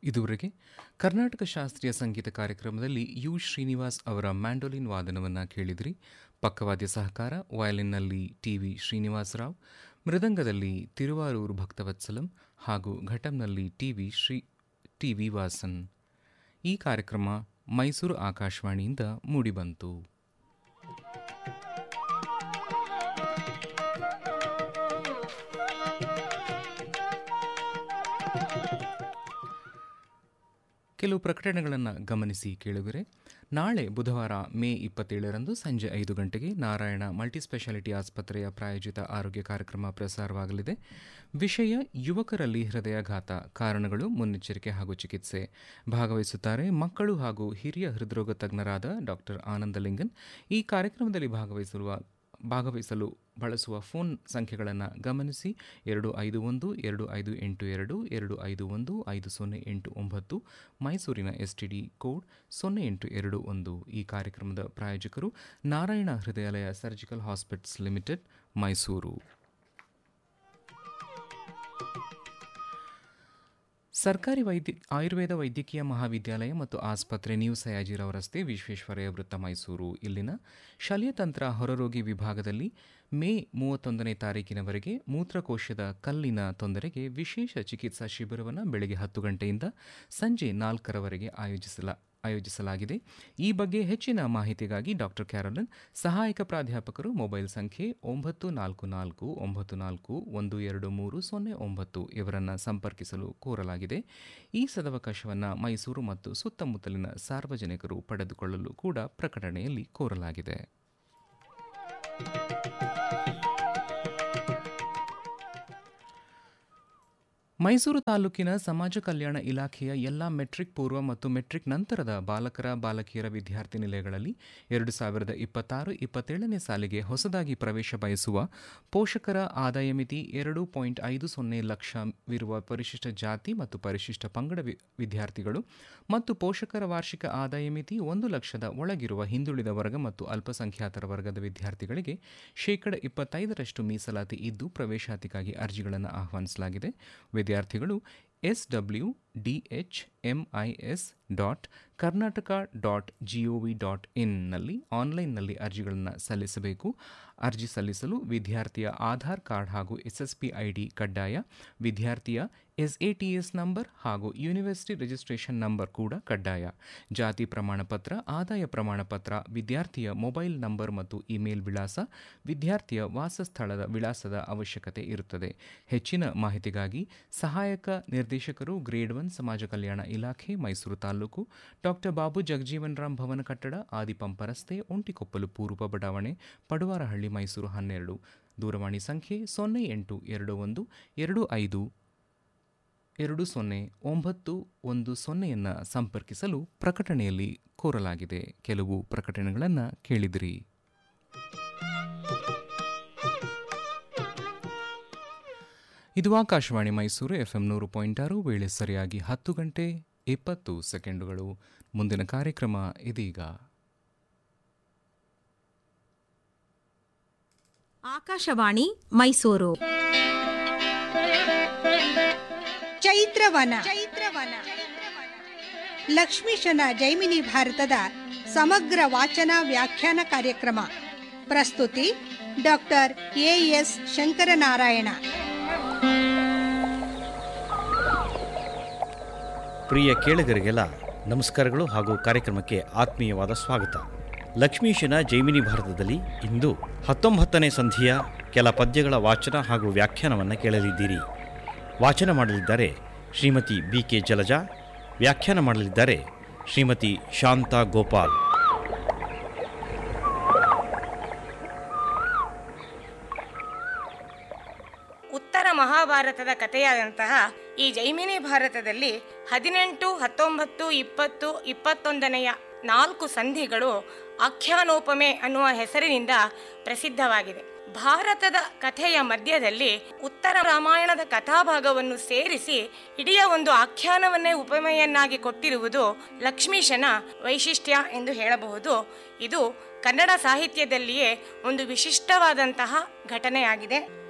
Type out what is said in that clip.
ಇದುವರೆಗೆ ಕರ್ನಾಟಕ ಶಾಸ್ತ್ರೀಯ ಸಂಗೀತ ಕಾರ್ಯಕ್ರಮದಲ್ಲಿ ಯು ಶ್ರೀನಿವಾಸ್ ಅವರ ಮ್ಯಾಂಡೋಲಿನ್ ವಾದನವನ್ನು ಕೇಳಿದ್ರಿ ಪಕ್ಕವಾದ್ಯ ಸಹಕಾರ ವಯಲಿನ್ನಲ್ಲಿ ಟಿ ವಿ ಶ್ರೀನಿವಾಸರಾವ್ ಮೃದಂಗದಲ್ಲಿ ತಿರುವಾರೂರು ಭಕ್ತವತ್ಸಲಂ ಹಾಗೂ ಘಟಂನಲ್ಲಿ T V Shri T V Vasan ಈ ಕಾರ್ಯಕ್ರಮ ಮೈಸೂರು ಆಕಾಶವಾಣಿಯಿಂದ ಮೂಡಿಬಂತು ಕೆಲವು ಪ್ರಕಟಣೆಗಳನ್ನು ಗಮನಿಸಿ ಕೇಳುವಿರೆ ನಾಳೆ ಬುಧವಾರ ಮೇ ಇಪ್ಪತ್ತೇಳರಂದು ಸಂಜೆ ಐದು ಗಂಟೆಗೆ ನಾರಾಯಣ ಮಲ್ಟಿಸ್ಪೆಷಾಲಿಟಿ ಆಸ್ಪತ್ರೆಯ ಪ್ರಾಯೋಜಿತ ಆರೋಗ್ಯ ಕಾರ್ಯಕ್ರಮ ಪ್ರಸಾರವಾಗಲಿದೆ ವಿಷಯ ಯುವಕರಲ್ಲಿ ಹೃದಯಾಘಾತ ಕಾರಣಗಳು ಮುನ್ನೆಚ್ಚರಿಕೆ ಹಾಗೂ ಚಿಕಿತ್ಸೆ ಭಾಗವಹಿಸುತ್ತಾರೆ ಮಕ್ಕಳು ಹಾಗೂ ಹಿರಿಯ ಹೃದ್ರೋಗ ತಜ್ಞರಾದ ಡಾಕ್ಟರ್ ಆನಂದಲಿಂಗನ್ ಈ ಕಾರ್ಯಕ್ರಮದಲ್ಲಿ ಭಾಗವಹಿಸುವ ಭಾಗವಹಿಸಲು ಬಳಸುವ ಫೋನ್ ಸಂಖ್ಯೆಗಳನ್ನು ಗಮನಿಸಿ ಎರಡು ಐದು ಒಂದು ಎರಡು ಐದು ಎಂಟು ಎರಡು ಎರಡು ಐದು ಒಂದು ಐದು ಸೊನ್ನೆ ಎಂಟು ಒಂಬತ್ತು ಮೈಸೂರಿನ ಎಸ್ ಟಿ ಡಿ ಕೋಡ್ ಸೊನ್ನೆ ಎಂಟು ಎರಡು ಒಂದು ಈ ಕಾರ್ಯಕ್ರಮದ ಪ್ರಾಯೋಜಕರು Narayana Hrudayalaya surgical hospitals limited Mysuru ಸರ್ಕಾರಿ ವೈದ್ಯ ಆಯುರ್ವೇದ ವೈದ್ಯಕೀಯ ಮಹಾವಿದ್ಯಾಲಯ ಮತ್ತು ಆಸ್ಪತ್ರೆ ನ್ಯೂ ಸಯಾಜಿರಾವ್ ರಸ್ತೆ ವಿಶ್ವೇಶ್ವರಯ್ಯ ವೃತ್ತ ಮೈಸೂರು ಇಲ್ಲಿನ ಶಲ್ಯತಂತ್ರ ಹೊರರೋಗಿ ವಿಭಾಗದಲ್ಲಿ ಮೇ ಮೂವತ್ತೊಂದನೇ ತಾರೀಕಿನವರೆಗೆ ಮೂತ್ರಕೋಶದ ಕಲ್ಲಿನ ತೊಂದರೆಗೆ ವಿಶೇಷ ಚಿಕಿತ್ಸಾ ಶಿಬಿರವನ್ನು ಬೆಳಗ್ಗೆ ಹತ್ತು ಗಂಟೆಯಿಂದ ಸಂಜೆ ನಾಲ್ಕರವರೆಗೆ ಆಯೋಜಿಸಲ ಆಯೋಜಿಸಲಾಗಿದೆ ಈ ಬಗ್ಗೆ ಹೆಚ್ಚಿನ ಮಾಹಿತಿಗಾಗಿ ಡಾಕ್ಟರ್ ಕ್ಯಾರೋಲನ್ ಸಹಾಯಕ ಪ್ರಾಧ್ಯಾಪಕರು ಮೊಬೈಲ್ ಸಂಖ್ಯೆ ಒಂಬತ್ತು ನಾಲ್ಕು ನಾಲ್ಕು ಒಂಬತ್ತು ನಾಲ್ಕು ಒಂದು ಎರಡು ಮೂರು ಸೊನ್ನೆ ಒಂಬತ್ತು ಇವರನ್ನು ಸಂಪರ್ಕಿಸಲು ಕೋರಲಾಗಿದೆ ಈ ಸದವಕಾಶವನ್ನು ಮೈಸೂರು ಮತ್ತು ಸುತ್ತಮುತ್ತಲಿನ ಸಾರ್ವಜನಿಕರು ಪಡೆದುಕೊಳ್ಳಲು ಕೂಡ ಪ್ರಕಟಣೆಯಲ್ಲಿ ಕೋರಲಾಗಿದೆ ಮೈಸೂರು ತಾಲೂಕಿನ ಸಮಾಜ ಕಲ್ಯಾಣ ಇಲಾಖೆಯ ಎಲ್ಲ ಮೆಟ್ರಿಕ್ ಪೂರ್ವ ಮತ್ತು ಮೆಟ್ರಿಕ್ ನಂತರದ ಬಾಲಕರ ಬಾಲಕಿಯರ ವಿದ್ಯಾರ್ಥಿ ನಿಲಯಗಳಲ್ಲಿ ಎರಡು ಸಾವಿರದ ಇಪ್ಪತ್ತಾರು ಇಪ್ಪತ್ತೇಳನೇ ಸಾಲಿಗೆ ಹೊಸದಾಗಿ ಪ್ರವೇಶ ಬಯಸುವ ಪೋಷಕರ ಆದಾಯ ಮಿತಿ ಎರಡು ಪಾಯಿಂಟ್ ಐದು ಸೊನ್ನೆ ಲಕ್ಷವಿರುವ ಪರಿಶಿಷ್ಟ ಜಾತಿ ಮತ್ತು ಪರಿಶಿಷ್ಟ ಪಂಗಡ ವಿದ್ಯಾರ್ಥಿಗಳು ಮತ್ತು ಪೋಷಕರ ವಾರ್ಷಿಕ ಆದಾಯ ಮಿತಿ ಒಂದು ಲಕ್ಷದ ಒಳಗಿರುವ ಹಿಂದುಳಿದ ವರ್ಗ ಮತ್ತು ಅಲ್ಪಸಂಖ್ಯಾತರ ವರ್ಗದ ವಿದ್ಯಾರ್ಥಿಗಳಿಗೆ ಶೇಕಡ ಇಪ್ಪತ್ತೈದರಷ್ಟು ಮೀಸಲಾತಿ ಇದ್ದು ಪ್ರವೇಶಾತಿಗಾಗಿ ಅರ್ಜಿಗಳನ್ನು ಆಹ್ವಾನಿಸಲಾಗಿದೆ ವಿದ್ಯಾರ್ಥಿಗಳು S W D H MIS dot Karnataka dot GOV dot ಇನ್ನಲ್ಲಿ ಆನ್ಲೈನ್ನಲ್ಲಿ ಅರ್ಜಿಗಳನ್ನು ಸಲ್ಲಿಸಬೇಕು ಅರ್ಜಿ ಸಲ್ಲಿಸಲು ವಿದ್ಯಾರ್ಥಿಯ ಆಧಾರ್ ಕಾರ್ಡ್ ಹಾಗೂ ಎಸ್ಎಸ್ಪಿ ಐಡಿ ಕಡ್ಡಾಯ ವಿದ್ಯಾರ್ಥಿಯ ಎಸ್ಎಟಿಎಸ್ ನಂಬರ್ ಹಾಗೂ ಯೂನಿವರ್ಸಿಟಿ ರಿಜಿಸ್ಟ್ರೇಷನ್ ನಂಬರ್ ಕೂಡ ಕಡ್ಡಾಯ ಜಾತಿ ಪ್ರಮಾಣಪತ್ರ ಆದಾಯ ಪ್ರಮಾಣಪತ್ರ ವಿದ್ಯಾರ್ಥಿಯ ಮೊಬೈಲ್ ನಂಬರ್ ಮತ್ತು ಇಮೇಲ್ ವಿಳಾಸ ವಿದ್ಯಾರ್ಥಿಯ ವಾಸಸ್ಥಳದ ವಿಳಾಸದ ಅವಶ್ಯಕತೆ ಇರುತ್ತದೆ ಹೆಚ್ಚಿನ ಮಾಹಿತಿಗಾಗಿ ಸಹಾಯಕ ನಿರ್ದೇಶಕರು ಗ್ರೇಡ್ ಒನ್ ಸಮಾಜ ಕಲ್ಯಾಣ ಇಲಾಖೆ ಮೈಸೂರು ತಾಲೂಕು ಡಾಕ್ಟರ್ ಬಾಬು ಜಗಜೀವನ್ ರಾಮ್ ಭವನ ಕಟ್ಟಡ ಆದಿಪಂಪ ರಸ್ತೆ ಒಂಟಿಕೊಪ್ಪಲು ಪೂರ್ವ ಬಡಾವಣೆ ಪಡುವಾರಹಳ್ಳಿ ಮೈಸೂರು ಹನ್ನೆರಡು ದೂರವಾಣಿ ಸಂಖ್ಯೆ ಸೊನ್ನೆ ಎಂಟು ಎರಡು ಒಂದು ಎರಡು ಐದು ಎರಡು ಸೊನ್ನೆ ಒಂಬತ್ತು ಒಂದು ಸೊನ್ನೆಯನ್ನು ಸಂಪರ್ಕಿಸಲು ಪ್ರಕಟಣೆಯಲ್ಲಿ ಕೋರಲಾಗಿದೆ ಕೆಲವು ಪ್ರಕಟಣೆಗಳನ್ನು ಕೇಳಿದಿರಿ ಇದು ಆಕಾಶವಾಣಿ ಮೈಸೂರು ಎಫ್ಎಂ ನೂರು ಪಾಯಿಂಟ್ ಆರು ವೇಳೆ ಸರಿಯಾಗಿ ಹತ್ತು ಗಂಟೆ ಇಪ್ಪತ್ತು ಸೆಕೆಂಡುಗಳು ಮುಂದಿನ ಕಾರ್ಯಕ್ರಮ ಇದೀಗ ಆಕಾಶವಾಣಿ ಮೈಸೂರು ಚೈತ್ರವನ ಚೈತ್ರವನ ಲಕ್ಷ್ಮೀಶನ ಜೈಮಿನಿ ಭಾರತದ ಸಮಗ್ರ ವಾಚನ ವ್ಯಾಖ್ಯಾನ ಕಾರ್ಯಕ್ರಮ ಪ್ರಸ್ತುತಿ ಡಾಕ್ಟರ್ ಎ ಎಸ್ ಶಂಕರನಾರಾಯಣ ಪ್ರಿಯ ಕೇಳುಗರಿಗೆಲ್ಲ ನಮಸ್ಕಾರಗಳು ಹಾಗೂ ಕಾರ್ಯಕ್ರಮಕ್ಕೆ ಆತ್ಮೀಯವಾದ ಸ್ವಾಗತ ಲಕ್ಷ್ಮೀಶನ ಜೈಮಿನಿ ಭಾರತದಲ್ಲಿ ಇಂದು ಹತ್ತೊಂಬತ್ತನೇ ಸಂಧಿಯ ಕೆಲ ಪದ್ಯಗಳ ವಾಚನ ಹಾಗೂ ವ್ಯಾಖ್ಯಾನವನ್ನು ಕೇಳಲಿದ್ದೀರಿ ವಾಚನ ಮಾಡಲಿದ್ದಾರೆ ಶ್ರೀಮತಿ ಬಿ ಕೆ ಜಲಜಾ ವ್ಯಾಖ್ಯಾನ ಮಾಡಲಿದ್ದಾರೆ ಶ್ರೀಮತಿ ಶಾಂತಾ ಗೋಪಾಲ್ ಉತ್ತರ ಮಹಾಭಾರತದ ಕಥೆಯಾದಂತಹ ಈ ಜೈಮಿನಿ ಭಾರತದಲ್ಲಿ ಹದಿನೆಂಟು ಹತ್ತೊಂಬತ್ತು ಇಪ್ಪತ್ತು ಇಪ್ಪತ್ತೊಂದನೆಯ ನಾಲ್ಕು ಸಂಧಿಗಳು ಆಖ್ಯಾನೋಪಮೆ ಅನ್ನುವ ಹೆಸರಿನಿಂದ ಪ್ರಸಿದ್ಧವಾಗಿದೆ ಭಾರತದ ಕಥೆಯ ಮಧ್ಯದಲ್ಲಿ ಉತ್ತರ ರಾಮಾಯಣದ ಕಥಾಭಾಗವನ್ನು ಸೇರಿಸಿ ಇಡೀ ಒಂದು ಆಖ್ಯಾನವನ್ನೇ ಉಪಮೆಯನ್ನಾಗಿ ಕೊಟ್ಟಿರುವುದು ಲಕ್ಷ್ಮೀಶನ ವೈಶಿಷ್ಟ್ಯ ಎಂದು ಹೇಳಬಹುದು ಇದು ಕನ್ನಡ ಸಾಹಿತ್ಯದಲ್ಲಿಯೇ ಒಂದು ವಿಶಿಷ್ಟವಾದಂತಹ ಘಟನೆಯಾಗಿದೆ